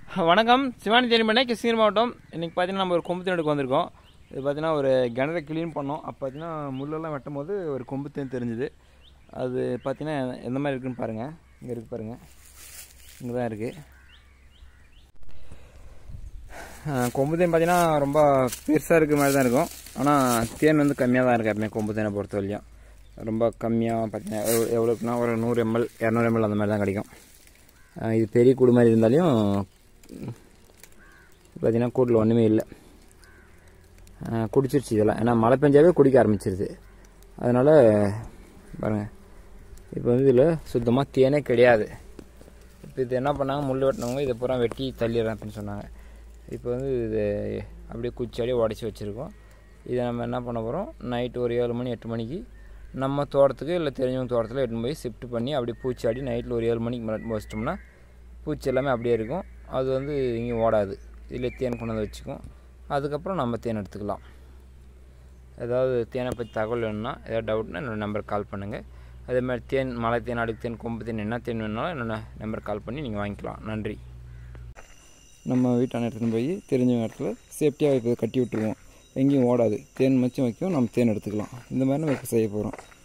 வணக்கம் சிவானி தேனிப்பண்ணை கிருஷ்ணகிரி மாவட்டம் இன்றைக்கி பார்த்தீங்கன்னா நம்ம ஒரு கொம்பு தேன் எடுக்க வந்திருக்கோம் இது பார்த்தீங்கன்னா ஒரு கிணறை க்ளீன் பண்ணோம் அப்போ பார்த்தீங்கன்னா முள்ளெல்லாம் வெட்டும் போது ஒரு கொம்பு தேன் தெரிஞ்சுது அது பார்த்தீங்கன்னா எந்த மாதிரி இருக்குன்னு பாருங்கள் இங்கே இருக்குது பாருங்கள் இங்கே தான் இருக்குது கொம்பு தேன் பார்த்தீங்கன்னா ரொம்ப பெருசாக இருக்க மாதிரி தான் இருக்கும் ஆனால் தேன் வந்து கம்மியாக தான் இருக்குது எப்பவுமே கொம்பு தேனை பொறுத்த வரையும் ரொம்ப கம்மியாக பார்த்தீங்கன்னா எவ்வளோ எவ்வளோக்குன்னா ஒரு நூறு எம்எல் இரநூறு எம்எல் அந்த மாதிரி தான் கிடைக்கும் அஹ் இது பெரிய கூடு மாதிரி இருந்தாலையும் பார்த்தீங்கன்னா கூட்டில் ஒன்றுமே இல்லை அஹ் குடிச்சிருச்சு இதெல்லாம் ஏன்னா மழை பெஞ்சாவே குடிக்க ஆரம்பிச்சிருது அதனால் பாருங்கள் இப்போ வந்து இதில் சுத்தமாக தேனே கிடையாது இப்போ இது என்ன பண்ணாங்க முள் வெட்டினவங்க இதை பூரா வெட்டி தள்ளிடுறேன் அப்படின்னு சொன்னாங்க இப்போ வந்து இது அப்படியே குச்சாடியே உடச்சி வச்சுருக்கோம் இதை நம்ம என்ன பண்ண போகிறோம் நைட்டு ஒரு ஏழு மணி எட்டு மணிக்கு நம்ம தோட்டத்துக்கு இல்லை தெரிஞ்சவங்க தோட்டத்தில் எடுத்துன்னு போய் ஷிஃப்ட் பண்ணி அப்படியே பூச்சாடி நைட்டில் ஒரு ஏழு மணிக்கு மேலே வச்சிட்டோம்னா பூச்சி எல்லாமே அப்படியே இருக்கும் அது வந்து இங்கேயும் ஓடாது இதில் தேன் கொண்டு வந்து வச்சுக்கும் அதுக்கப்புறம் நம்ம தேன் எடுத்துக்கலாம் ஏதாவது தேனை பற்றி தகவல் வேணும்னா ஏதாவது டவுட்னா என்னோடய நம்பருக்கு கால் பண்ணுங்கள் அதே மாதிரி தேன் மலை தேன் அடுக்கு தேன் கொம்பு தேன் என்ன தேன் வேணுனாலும் என்னோட நம்பருக்கு கால் பண்ணி நீங்கள் வாங்கிக்கலாம் நன்றி நம்ம வீட்டான எடுத்துன்னு போய் தெரிஞ்ச இடத்துல சேஃப்டியாக இப்போ கட்டி விட்டுருவோம் எங்கேயும் ஓடாது தேன் மச்சும் வைக்கும் நம்ம தேன் எடுத்துக்கலாம் இந்த மாதிரி நம்ம இப்போ செய்ய போகிறோம்